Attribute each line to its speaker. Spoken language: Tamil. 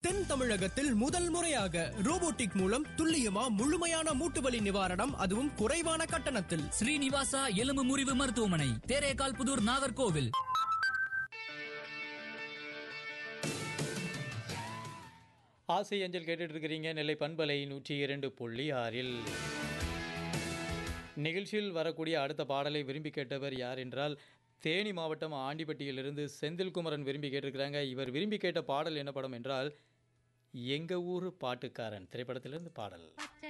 Speaker 1: தென் தமிழகத்தில் முதல் முறையாக ரோபோட்டிக் மூலம் துல்லியமா முழுமையான மூட்டு வலி நிவாரணம் அதுவும் குறைவான கட்டணத்தில்
Speaker 2: ஸ்ரீனிவாசா எலும்பு முறிவு மருத்துவமனை தேரேகால் புதூர் நாகர்கோவில்
Speaker 3: ஆசை அஞ்சல் கேட்டுட்டு இருக்கிறீங்க நெல்லை பண்பலை நூற்றி இரண்டு புள்ளி ஆறில் நிகழ்ச்சியில் வரக்கூடிய அடுத்த பாடலை விரும்பி கேட்டவர் யார் என்றால் தேனி மாவட்டம் ஆண்டிப்பட்டியிலிருந்து செந்தில்குமரன் விரும்பி கேட்டிருக்கிறாங்க இவர் விரும்பி கேட்ட பாடல் என்ன படம் என்றால் எங்க ஊர் பாட்டுக்காரன் திரைப்படத்திலிருந்து பாடல்